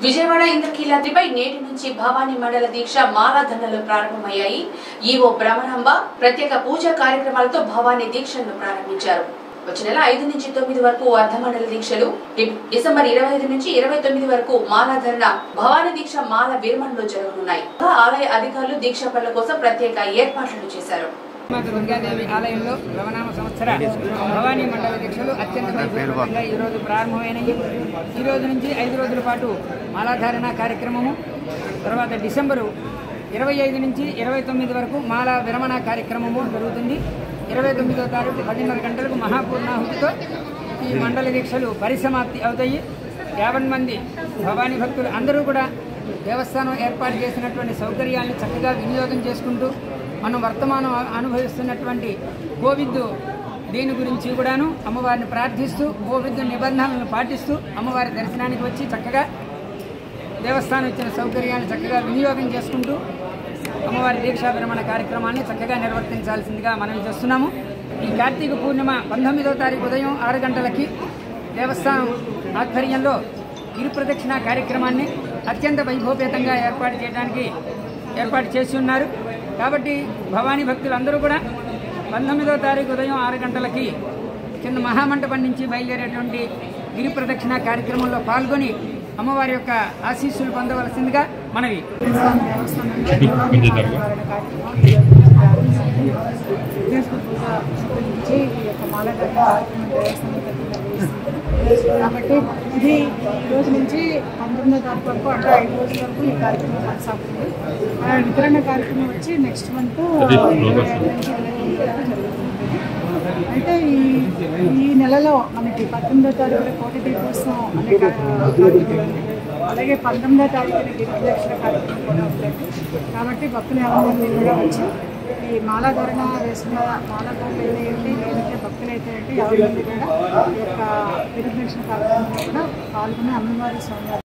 విజయవాడ ఇంద్రకీలాద్రిపై నేటి నుంచి భవానీ మండల దీక్ష మాలాధనలు ప్రారంభమయ్యాయి ఈవో భ్రమరాంబ ప్రత్యేక పూజా కార్యక్రమాలతో భవానీ దీక్షలను ప్రారంభించారు వచ్చే నెల ఐదు నుంచి తొమ్మిది వరకు అర్ధమండల దీక్షలు డి- డిసెంబర్ ఇరవై ఐదు నుంచి ఇరవై తొమ్మిది వరకు మాలాధరణ భవానీ దీక్ష మాల విరమణలో జరగనున్నాయి ఆలయ అధికారులు దీక్ష పనుల కోసం ప్రత్యేక ఏర్పాట్లు చేశారు మాత దుర్గాదేవి ఆలయంలో రవనామ సంవత్సర భవానీ మండల దీక్షలు అత్యంత వైభవంగా ఈ రోజు ప్రారంభమైనవి ఈ రోజు నుంచి ఐదు రోజుల పాటు మాలాధారణ కార్యక్రమము తర్వాత డిసెంబరు ఇరవై ఐదు నుంచి ఇరవై తొమ్మిది వరకు మాల విరమణ కార్యక్రమము జరుగుతుంది ఇరవై తొమ్మిదో తారీఖు పదిన్నర గంటలకు మహాపూర్ణాహుతితో ఈ మండల దీక్షలు పరిసమాప్తి అవుతాయి యాభై మంది భవానీ భక్తులు అందరూ కూడా దేవస్థానం ఏర్పాటు చేసినటువంటి సౌకర్యాన్ని చక్కగా వినియోగం చేసుకుంటూ మనం వర్తమానం అ- అనుభవిస్తున్నటువంటి కోవిడ్ దీని గురించి కూడాను అమ్మవారిని ప్రార్థిస్తూ కోవిడ్ నిబంధనలను పాటిస్తూ అమ్మవారి దర్శనానికి వచ్చి చక్కగా దేవస్థానం ఇచ్చిన సౌకర్యాన్ని చక్కగా వినియోగం చేసుకుంటూ అమ్మవారి దీక్షా విరమణ కార్యక్రమాన్ని చక్కగా నిర్వర్తించాల్సిందిగా మనం చేస్తున్నాము ఈ కార్తీక పూర్ణిమ పంతొమ్మిదో తారీఖు ఉదయం ఆరు గంటలకి దేవస్థానం ఆధ్వర్యంలో ఇరు ప్రదక్షిణ కార్యక్రమాన్ని అత్యంత వైభవపేతంగా ఏర్పాటు చేయడానికి ఏర్పాటు చేసి ఉన్నారు కాబట్టి భవానీ భక్తులందరూ కూడా పంతొమ్మిదో తారీఖు ఉదయం ఆరు గంటలకి కింద మహామంటపం నుంచి బయలుదేరేటువంటి గిరి ప్రదక్షిణ కార్యక్రమంలో పాల్గొని అమ్మవారి యొక్క ఆశీస్సులు పొందవలసిందిగా మనవి నుంచి ఈ యొక్క మాలధారణ కార్యక్రమం దేవస్థానం తరపున నిర్వహిస్తుంది. కాబట్టి ఇది ఈ రోజు నుంచి పంతొమ్మిదో తారీఖు వరకు అంటే ఐదు రోజుల వరకు ఈ కార్యక్రమం కొనసాగుతుంది ఆ వితరణ కార్యక్రమం వచ్చి నెక్స్ట్ మంత్ ఇరవై ఐదు నుంచి ఇరవై తొమ్మిది వరకు జరుగుతుంది అయితే ఈ ఈ నెలలో మనకి పద్దెనిమిదో తారీఖున కోటి దీపోత్సవం అనే కా- కార్యక్రమం ఉంది. అలాగే పంతొమ్మిదో తారీఖున గిరిప్రదక్షిణ కార్యక్రమం కూడా ఉంటుంది కాబట్టి భక్తులు ఎవరి కూడా వచ్చి ఈ మాలాధరణ వేసిన మాలాధరణ ఏంటి లేదంటే భక్తులైతే ఏంటి ఎవరి కూడా ఈ యొక్క గిరిప్రదక్షిణ కార్యక్రమంలో కూడా పాల్గొని అమ్మవారి స్వామి